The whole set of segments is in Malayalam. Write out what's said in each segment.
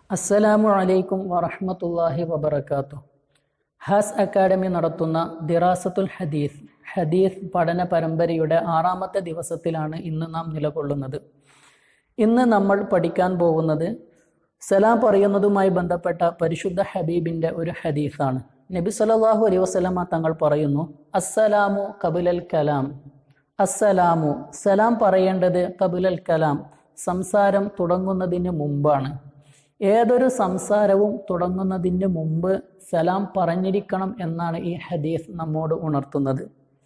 അസ്സലാമു അലൈക്കും വറഹ്മത്തുള്ളാഹി വബറകാതുഹു ഹാസ് അക്കാഡമി നടത്തുന്ന ദിറാസത്തുൽ ഹദീസ് ഹദീസ് പഠന പരമ്പരയുടെ ആറാമത്തെ ദിവസത്തിലാണ് ഇന്ന് നാം നിലകൊള്ളുന്നത് ഇന്ന് നമ്മൾ പഠിക്കാൻ പോകുന്നത് സലാം പറയുന്നതുമായി ബന്ധപ്പെട്ട പരിശുദ്ധ ഹബീബിൻ്റെ ഒരു ഹദീസാണ് നബി സല്ലല്ലാഹു അലൈഹി വസല്ലമ തങ്ങൾ പറയുന്നു അസ്സലാമു കബുലൽ കലാം അസ്സലാമു സലാം പറയേണ്ടത് കബുലൽ കലാം സംസാരം തുടങ്ങുന്നതിന് മുമ്പാണ് ഏതൊരു സംസാരവും തുടങ്ങുന്നതിന് മുമ്പ് സലാം പറഞ്ഞിരിക്കണം എന്നാണ് ഈ ഹദീസ് നമ്മോട് ഉണർത്തുന്നത്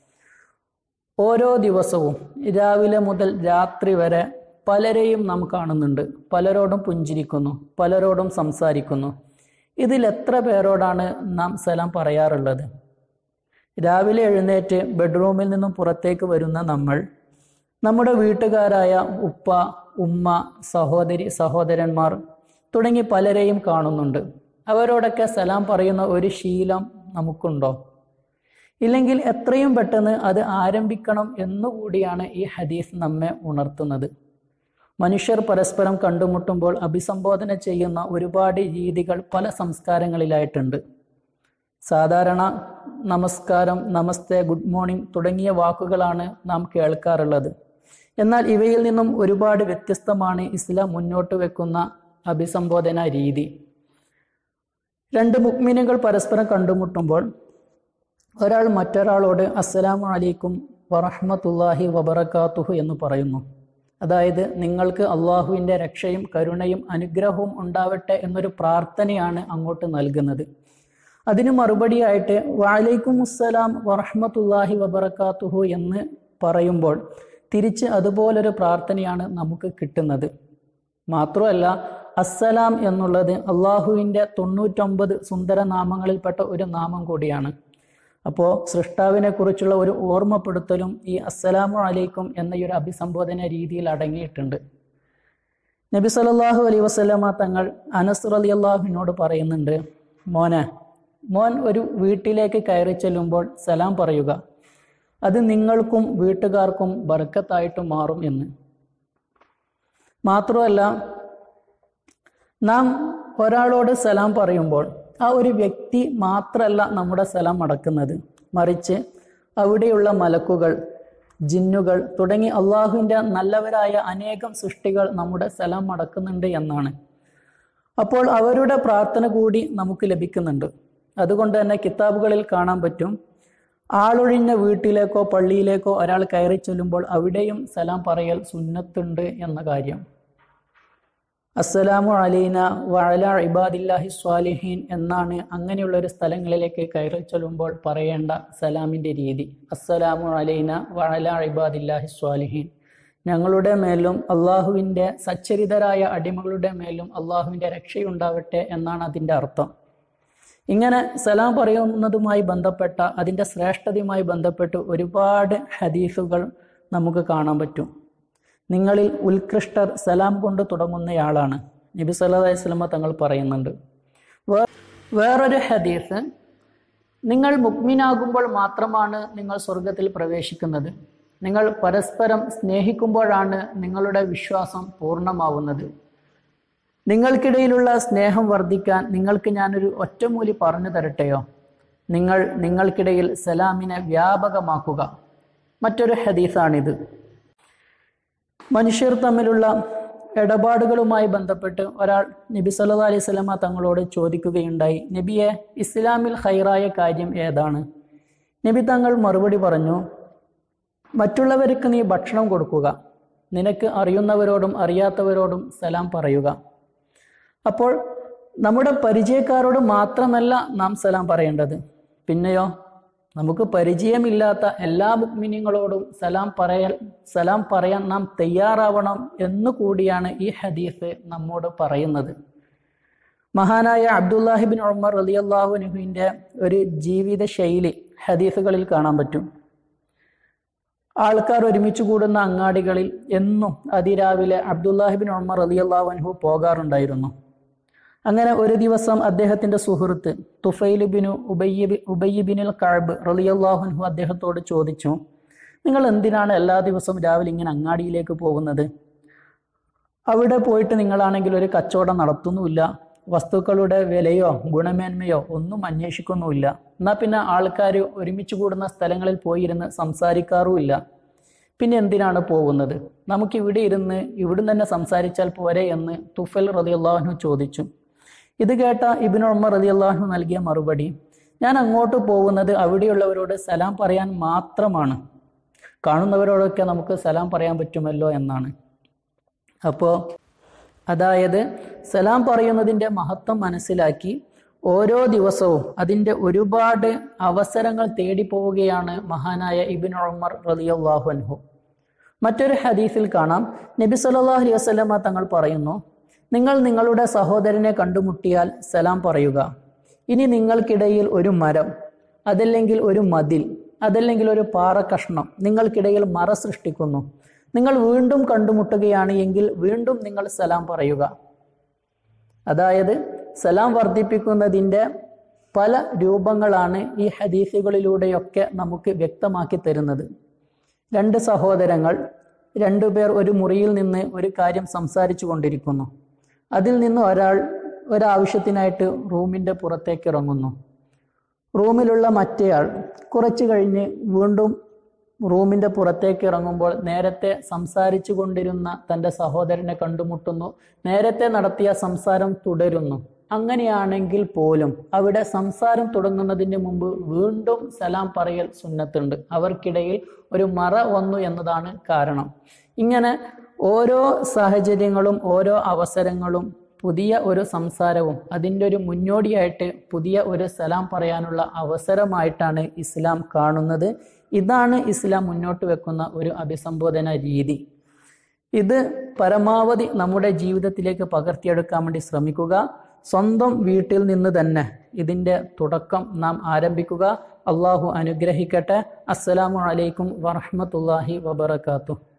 ഓരോ ദിവസവും രാവിലെ മുതൽ രാത്രി വരെ പലരെയും നാം കാണുന്നുണ്ട് പലരോടും പുഞ്ചിരിക്കുന്നു പലരോടും സംസാരിക്കുന്നു ഇതിൽ എത്ര പേരോടാണ് നാം സലാം പറയാറുള്ളത് രാവിലെ എഴുന്നേറ്റ് ബെഡ്റൂമിൽ നിന്നും പുറത്തേക്ക് വരുന്ന നമ്മൾ നമ്മുടെ വീട്ടുകാരായ ഉപ്പ ഉമ്മ സഹോദരി സഹോദരന്മാർ തുടങ്ങി പലരെയും കാണുന്നുണ്ട് അവരോടൊക്കെ സലാം പറയുന്ന ഒരു ശീലം നമുക്കുണ്ടോ ഇല്ലെങ്കിൽ എത്രയും പെട്ടെന്ന് അത് ആരംഭിക്കണം എന്നുകൂടിയാണ് ഈ ഹദീസ് നമ്മെ ഉണർത്തുന്നത് മനുഷ്യർ പരസ്പരം കണ്ടുമുട്ടുമ്പോൾ അഭിസംബോധന ചെയ്യുന്ന ഒരുപാട് രീതികൾ പല സംസ്കാരങ്ങളിലായിട്ടുണ്ട് സാധാരണ നമസ്കാരം നമസ്തേ ഗുഡ് മോർണിംഗ് തുടങ്ങിയ വാക്കുകളാണ് നാം കേൾക്കാറുള്ളത് എന്നാൽ ഇവയിൽ നിന്നും ഒരുപാട് വ്യത്യസ്തമാണ് ഇസ്ലാം മുന്നോട്ട് വെക്കുന്ന അഭിസംബോധന രീതി രണ്ട് മുക്മിനുകൾ പരസ്പരം കണ്ടുമുട്ടുമ്പോൾ ഒരാൾ മറ്റൊരാളോട് അസ്സലാമു അലൈക്കും വറഹ്മത്തുള്ളാഹി വബറകാതുഹു എന്ന് പറയുന്നു അതായത് നിങ്ങൾക്ക് അള്ളാഹുവിൻ്റെ രക്ഷയും കരുണയും അനുഗ്രഹവും ഉണ്ടാവട്ടെ എന്നൊരു പ്രാർത്ഥനയാണ് അങ്ങോട്ട് നൽകുന്നത് അതിന് മറുപടിയായിട്ട് വാലൈക്കും അസ്സലാം വറഹ്മത്തുള്ളാഹി വബറകാതുഹു എന്ന് പറയുമ്പോൾ തിരിച്ച് അതുപോലൊരു പ്രാർത്ഥനയാണ് നമുക്ക് കിട്ടുന്നത് മാത്രമല്ല അസ്സലാം എന്നുള്ളത് അള്ളാഹുവിൻ്റെ തൊണ്ണൂറ്റൊമ്പത് സുന്ദര നാമങ്ങളിൽപ്പെട്ട ഒരു നാമം കൂടിയാണ് അപ്പോൾ സൃഷ്ടാവിനെ കുറിച്ചുള്ള ഒരു ഓർമ്മപ്പെടുത്തലും ഈ അസ്സലാമു അലൈക്കും എന്ന ഈ ഒരു അഭിസംബോധന രീതിയിൽ അടങ്ങിയിട്ടുണ്ട് നബി സല്ലല്ലാഹു അലൈഹി വസല്ലമ തങ്ങൾ അനസ് അലി അള്ളാഹുവിനോട് പറയുന്നുണ്ട് മോനെ മോൻ ഒരു വീട്ടിലേക്ക് കയറി ചെല്ലുമ്പോൾ സലാം പറയുക അത് നിങ്ങൾക്കും വീട്ടുകാർക്കും ബർക്കത്തായിട്ട് മാറും എന്ന് മാത്രമല്ല നാം ഒരാളോട് സലാം പറയുമ്പോൾ ആ ഒരു വ്യക്തി മാത്രമല്ല നമ്മുടെ സലാം അടക്കുന്നത് മറിച്ച് അവിടെയുള്ള മലക്കുകൾ ജിന്നുകൾ തുടങ്ങി അള്ളാഹുവിൻ്റെ നല്ലവരായ അനേകം സൃഷ്ടികൾ നമ്മുടെ സലാം അടക്കുന്നുണ്ട് എന്നാണ് അപ്പോൾ അവരുടെ പ്രാർത്ഥന കൂടി നമുക്ക് ലഭിക്കുന്നുണ്ട് അതുകൊണ്ട് തന്നെ കിതാബുകളിൽ കാണാൻ പറ്റും ആളൊഴിഞ്ഞ വീട്ടിലേക്കോ പള്ളിയിലേക്കോ ഒരാൾ കയറി ചെല്ലുമ്പോൾ അവിടെയും സലാം പറയൽ സുന്നത്തുണ്ട് എന്ന കാര്യം അസ്സലാമു അലൈന വഅല ഇബാദില്ലാഹി സ്വാലിഹീൻ എന്നാണ് അങ്ങനെയുള്ള ഒരു സ്ഥലങ്ങളിലേക്ക് കയറി ചൊല്ലുമ്പോൾ പറയേണ്ട സലാമിൻ്റെ രീതി അസ്സലാമു അലൈന വഅല ഇബാദില്ലാഹി സ്വാലിഹീൻ ഞങ്ങളുടെ മേലും അള്ളാഹുവിൻ്റെ സച്ചരിതരായ അടിമകളുടെ മേലും അള്ളാഹുവിൻ്റെ രക്ഷയുണ്ടാവട്ടെ എന്നാണ് അതിൻ്റെ അർത്ഥം ഇങ്ങനെ സലാം പറയുന്നതുമായി ബന്ധപ്പെട്ട അതിൻ്റെ ശ്രേഷ്ഠതയുമായി ബന്ധപ്പെട്ട് ഒരുപാട് ഹദീസുകൾ നമുക്ക് കാണാൻ പറ്റും നിങ്ങളിൽ ഉത്കൃഷ്ടർ സലാം കൊണ്ട് തുടങ്ങുന്നയാളാണ് നബി സല്ലല്ലാഹു അലൈഹി വസല്ലമ തങ്ങൾ പറയുന്നുണ്ട് വേറൊരു ഹദീസ് നിങ്ങൾ മുക്മിനാകുമ്പോൾ മാത്രമാണ് നിങ്ങൾ സ്വർഗത്തിൽ പ്രവേശിക്കുന്നത് നിങ്ങൾ പരസ്പരം സ്നേഹിക്കുമ്പോഴാണ് നിങ്ങളുടെ വിശ്വാസം പൂർണ്ണമാവുന്നത് നിങ്ങൾക്കിടയിലുള്ള സ്നേഹം വർദ്ധിക്കാൻ നിങ്ങൾക്ക് ഞാനൊരു ഒറ്റമൂലി പറഞ്ഞു തരട്ടെയോ നിങ്ങൾ നിങ്ങൾക്കിടയിൽ സലാമിനെ വ്യാപകമാക്കുക മറ്റൊരു ഹദീസാണിത് മനുഷ്യർ തമ്മിലുള്ള ഇടപാടുകളുമായി ബന്ധപ്പെട്ട് ഒരാൾ നബി സല്ലല്ലാഹു അലൈഹി സ്വലമ തങ്ങളോട് ചോദിക്കുകയുണ്ടായി നബിയെ ഇസ്ലാമിൽ ഹൈറായ കാര്യം ഏതാണ് നബി തങ്ങൾ മറുപടി പറഞ്ഞു മറ്റുള്ളവർക്ക് നീ ഭക്ഷണം കൊടുക്കുക നിനക്ക് അറിയുന്നവരോടും അറിയാത്തവരോടും സലാം പറയുക അപ്പോൾ നമ്മുടെ പരിചയക്കാരോട് മാത്രമല്ല നാം സലാം പറയേണ്ടത് പിന്നെയോ നമുക്ക് പരിചയമില്ലാത്ത എല്ലാ മുക്മിനിങ്ങളോടും സലാം പറയൽ സലാം പറയാൻ നാം തയ്യാറാവണം എന്ന് കൂടിയാണ് ഈ ഹദീസ് നമ്മോട് പറയുന്നത് മഹാനായ അബ്ദുല്ലാഹിബിൻ ഉമർ റലിയല്ലാഹുനുഹുവിൻ്റെ ഒരു ജീവിത ശൈലി ഹദീസുകളിൽ കാണാൻ പറ്റും ആൾക്കാർ ഒരുമിച്ച് കൂടുന്ന അങ്ങാടികളിൽ എന്നും അതിരാവിലെ അബ്ദുല്ലാഹിബിൻ ഉമർ റലിയല്ലാഹുൻഹു പോകാറുണ്ടായിരുന്നു അങ്ങനെ ഒരു ദിവസം അദ്ദേഹത്തിന്റെ സുഹൃത്ത് തുഫൈൽ ബിനു ഉബയ്യബി ഉബയ്യബിനുൽ കഴബ് റലിയല്ലാഹുൻഹു അദ്ദേഹത്തോട് ചോദിച്ചു നിങ്ങൾ എന്തിനാണ് എല്ലാ ദിവസവും രാവിലെ ഇങ്ങനെ അങ്ങാടിയിലേക്ക് പോകുന്നത് അവിടെ പോയിട്ട് നിങ്ങളാണെങ്കിൽ ഒരു കച്ചവടം നടത്തുന്നുമില്ല വസ്തുക്കളുടെ വിലയോ ഗുണമേന്മയോ ഒന്നും അന്വേഷിക്കുന്നുമില്ല എന്നാൽ പിന്നെ ആൾക്കാർ ഒരുമിച്ച് കൂടുന്ന സ്ഥലങ്ങളിൽ പോയിരുന്ന് സംസാരിക്കാറുമില്ല പിന്നെ എന്തിനാണ് പോകുന്നത് നമുക്ക് ഇവിടെ ഇരുന്ന് ഇവിടുന്ന് തന്നെ സംസാരിച്ചാൽ പോരെ എന്ന് തുഫൽ റതിയല്ലാഹു ചോദിച്ചു ഇത് കേട്ട ഇബിൻ ഉമർ റതിയല്ലാഹു നൽകിയ മറുപടി ഞാൻ അങ്ങോട്ട് പോകുന്നത് അവിടെയുള്ളവരോട് സലാം പറയാൻ മാത്രമാണ് കാണുന്നവരോടൊക്കെ നമുക്ക് സലാം പറയാൻ പറ്റുമല്ലോ എന്നാണ് അപ്പോൾ അതായത് സലാം പറയുന്നതിൻ്റെ മഹത്വം മനസ്സിലാക്കി ഓരോ ദിവസവും അതിൻ്റെ ഒരുപാട് അവസരങ്ങൾ തേടി പോവുകയാണ് മഹാനായ ഇബിൻ ഉമർ റളിയല്ലാഹു അൻഹു മറ്റൊരു ഹദീസിൽ കാണാം നബി സല്ലല്ലാഹു അലൈഹി വസല്ലമ തങ്ങൾ പറയുന്നു നിങ്ങൾ നിങ്ങളുടെ സഹോദരനെ കണ്ടുമുട്ടിയാൽ സലാം പറയുക ഇനി നിങ്ങൾക്കിടയിൽ ഒരു മരം അതല്ലെങ്കിൽ ഒരു മതിൽ അതല്ലെങ്കിൽ ഒരു പാറക്കഷ്ണം നിങ്ങൾക്കിടയിൽ മറ സൃഷ്ടിക്കുന്നു നിങ്ങൾ വീണ്ടും കണ്ടുമുട്ടുകയാണ് എങ്കിൽ വീണ്ടും നിങ്ങൾ സലാം പറയുക അതായത് സലാം വർദ്ധിപ്പിക്കുന്നതിൻ്റെ പല രൂപങ്ങളാണ് ഈ ഹദീസുകളിലൂടെയൊക്കെ നമുക്ക് വ്യക്തമാക്കി തരുന്നത് രണ്ട് സഹോദരങ്ങൾ രണ്ടുപേർ ഒരു മുറിയിൽ നിന്ന് ഒരു കാര്യം സംസാരിച്ചു കൊണ്ടിരിക്കുന്നു അതിൽ നിന്ന് ഒരാൾ ഒരാവശ്യത്തിനായിട്ട് റൂമിൻ്റെ പുറത്തേക്ക് ഇറങ്ങുന്നു റൂമിലുള്ള മറ്റേയാൾ കുറച്ച് കഴിഞ്ഞ് വീണ്ടും റൂമിൻ്റെ പുറത്തേക്ക് ഇറങ്ങുമ്പോൾ നേരത്തെ സംസാരിച്ചു കൊണ്ടിരുന്ന തൻ്റെ സഹോദരനെ കണ്ടുമുട്ടുന്നു നേരത്തെ നടത്തിയ സംസാരം തുടരുന്നു അങ്ങനെയാണെങ്കിൽ പോലും അവിടെ സംസാരം തുടങ്ങുന്നതിന് മുമ്പ് വീണ്ടും സലാം പറയൽ സുന്നത്തുണ്ട് അവർക്കിടയിൽ ഒരു മറ വന്നു എന്നതാണ് കാരണം ഇങ്ങനെ ഓരോ സാഹചര്യങ്ങളും ഓരോ അവസരങ്ങളും പുതിയ ഒരു സംസാരവും അതിൻ്റെ ഒരു മുന്നോടിയായിട്ട് പുതിയ ഒരു സലാം പറയാനുള്ള അവസരമായിട്ടാണ് ഇസ്ലാം കാണുന്നത് ഇതാണ് ഇസ്ലാം മുന്നോട്ട് വെക്കുന്ന ഒരു അഭിസംബോധന രീതി ഇത് പരമാവധി നമ്മുടെ ജീവിതത്തിലേക്ക് പകർത്തിയെടുക്കാൻ വേണ്ടി ശ്രമിക്കുക സ്വന്തം വീട്ടിൽ നിന്ന് തന്നെ ഇതിൻ്റെ തുടക്കം നാം ആരംഭിക്കുക അള്ളാഹു അനുഗ്രഹിക്കട്ടെ അസ്സലാമു അലൈക്കും വറഹ്മത്തുള്ളാഹി വബറകാതുഹു